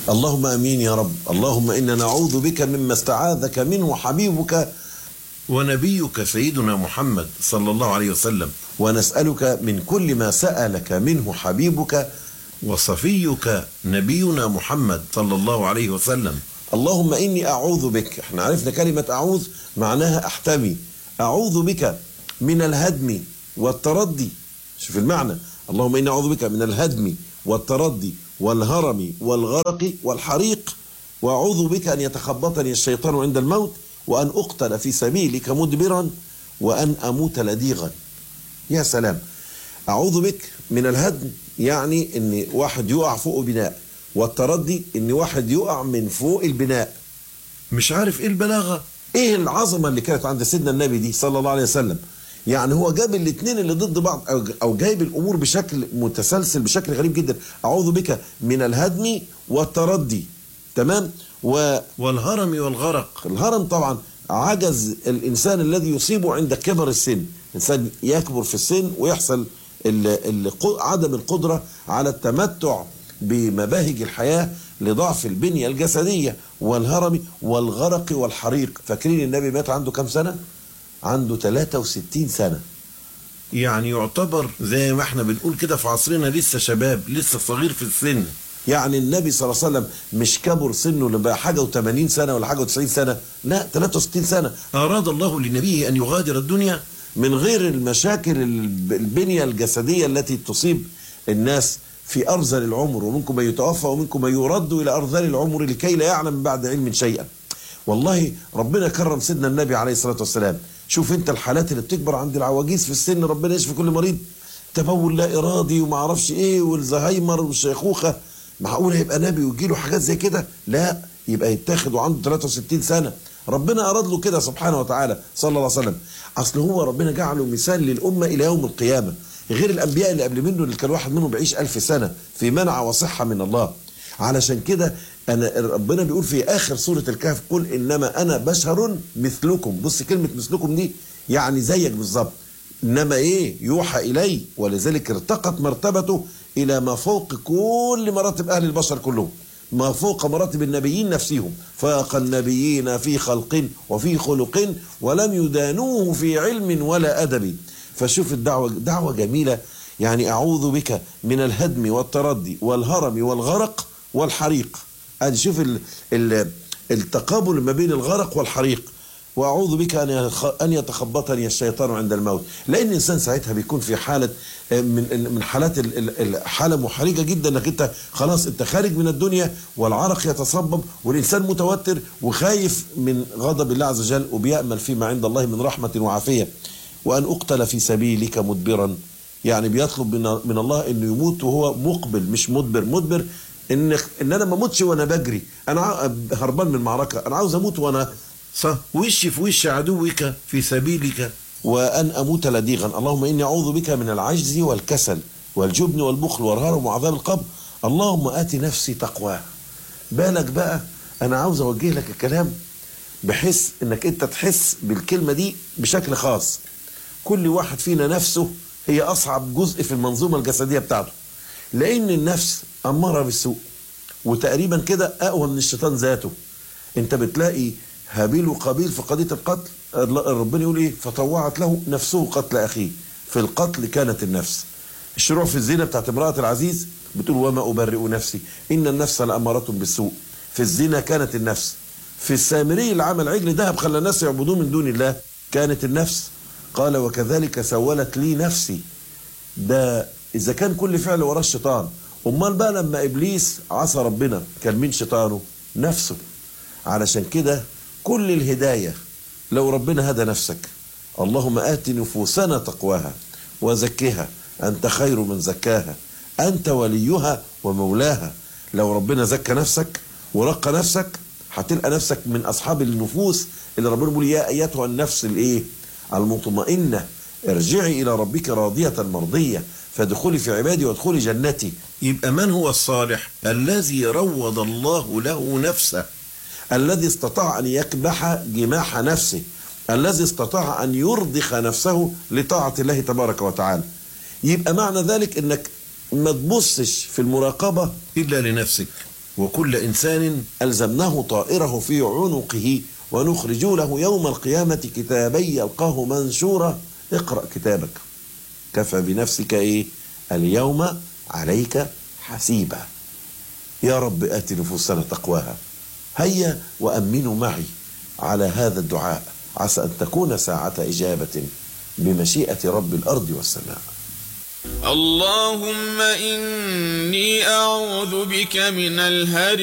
اللهم امين يا رب اللهم انا نعوذ بك مما استعاذك منه حبيبك ونبيك سيدنا محمد صلى الله عليه وسلم ونسالك من كل ما سالك منه حبيبك وصفيك نبينا محمد صلى الله عليه وسلم اللهم اني اعوذ بك احنا عرفنا كلمه اعوذ معناها احتمي اعوذ بك من الهدم والتردي شوف المعنى اللهم اني اعوذ بك من الهدم والتردي والهرم والغرق والحريق واعوذ بك ان يتخبطني الشيطان عند الموت وان اقتل في سبيلك مدبرا وان اموت لديغا يا سلام اعوذ بك من الهدم يعني ان واحد يقع فوق بناء والتردي ان واحد يقع من فوق البناء مش عارف ايه البلاغه ايه العظمه اللي كانت عند سيدنا النبي دي صلى الله عليه وسلم يعني هو جاب الاثنين اللي ضد بعض او او جايب الامور بشكل متسلسل بشكل غريب جدا اعوذ بك من الهدم والتردي تمام و والهرم والغرق الهرم طبعا عجز الانسان الذي يصيبه عند كبر السن الانسان يكبر في السن ويحصل ال ال عدم القدره على التمتع بمباهج الحياه لضعف البنيه الجسديه والهرم والغرق والحريق فاكرين النبي مات عنده كام سنه عنده 63 سنة يعني يعتبر زي ما احنا بنقول كده في عصرنا لسه شباب لسه صغير في السن يعني النبي صلى الله عليه وسلم مش كبر سنه لبقى حاجة و80 سنة ولا حاجة و90 سنة لا 63 سنة أراد الله لنبيه أن يغادر الدنيا من غير المشاكل البنية الجسدية التي تصيب الناس في أرذل العمر ومنكم من يتوفى ومنكم من يرد إلى أرذل العمر لكي لا يعلم بعد علم شيئا والله ربنا كرم سيدنا النبي عليه الصلاة والسلام شوف انت الحالات اللي بتكبر عند العواجيز في السن ربنا يشفي كل مريض تبول لا ارادي وما اعرفش ايه والزهايمر والشيخوخه معقول هيبقى نبي ويجي له حاجات زي كده لا يبقى يتاخد وعنده 63 سنه ربنا اراد له كده سبحانه وتعالى صلى الله عليه وسلم اصل هو ربنا جعله مثال للامه الى يوم القيامه غير الانبياء اللي قبل منه اللي كان واحد منهم بيعيش ألف سنه في منع وصحه من الله علشان كده انا ربنا بيقول في اخر سوره الكهف قل انما انا بشر مثلكم بص كلمه مثلكم دي يعني زيك بالظبط انما ايه يوحى الي ولذلك ارتقت مرتبته الى ما فوق كل مراتب اهل البشر كلهم ما فوق مراتب النبيين نفسهم فاق النبيين في خلق وفي خلق ولم يدانوه في علم ولا ادب فشوف الدعوه دعوه جميله يعني اعوذ بك من الهدم والتردي والهرم والغرق والحريق ادي شوف ال ال التقابل ما بين الغرق والحريق واعوذ بك ان ان يتخبطني الشيطان عند الموت لان الانسان ساعتها بيكون في حاله من من حالات الحاله محرجه جدا انك انت خلاص انت خارج من الدنيا والعرق يتصبب والانسان متوتر وخايف من غضب الله عز وجل وبيامل فيما عند الله من رحمه وعافيه وان اقتل في سبيلك مدبرا يعني بيطلب من من الله انه يموت وهو مقبل مش مدبر مدبر ان ان انا ما اموتش وانا بجري انا هربان من المعركه انا عاوز اموت وانا صح وشي في وش عدوك في سبيلك وان اموت لديغا اللهم اني اعوذ بك من العجز والكسل والجبن والبخل والهرم وعذاب القبر اللهم ات نفسي تقواها بالك بقى انا عاوز اوجه لك الكلام بحيث انك انت تحس بالكلمه دي بشكل خاص كل واحد فينا نفسه هي اصعب جزء في المنظومه الجسديه بتاعته لان النفس اماره بالسوء وتقريبا كده اقوى من الشيطان ذاته انت بتلاقي هابيل وقابيل في قضيه القتل ربنا يقول ايه فطوعت له نفسه قتل اخيه في القتل كانت النفس الشروع في الزنا بتاعت امراه العزيز بتقول وما ابرئ نفسي ان النفس لاماره بالسوء في الزنا كانت النفس في السامري اللي عمل عجل ذهب خلى الناس يعبدوه من دون الله كانت النفس قال وكذلك سولت لي نفسي ده اذا كان كل فعل وراه الشيطان امال بقى لما ابليس عصى ربنا كان مين شيطانه نفسه علشان كده كل الهدايه لو ربنا هدى نفسك اللهم ات نفوسنا تقواها وزكها انت خير من زكاها انت وليها ومولاها لو ربنا زكى نفسك ورقى نفسك هتلقى نفسك من اصحاب النفوس اللي ربنا بيقول يا ايتها النفس الايه المطمئنه ارجعي الى ربك راضيه مرضيه فادخلي في عبادي وادخلي جنتي يبقى من هو الصالح الذي روض الله له نفسه الذي استطاع ان يكبح جماح نفسه الذي استطاع ان يرضخ نفسه لطاعه الله تبارك وتعالى يبقى معنى ذلك انك ما تبصش في المراقبه الا لنفسك وكل إنسان ألزمناه طائره في عنقه ونخرج له يوم القيامة كتابا يلقاه منشورا اقرأ كتابك كفى بنفسك إيه اليوم عليك حسيبا يا رب آت نفوسنا تقواها هيا وأمنوا معي على هذا الدعاء عسى أن تكون ساعة إجابة بمشيئة رب الأرض والسماء اللهم إني أعوذ بك من الهرم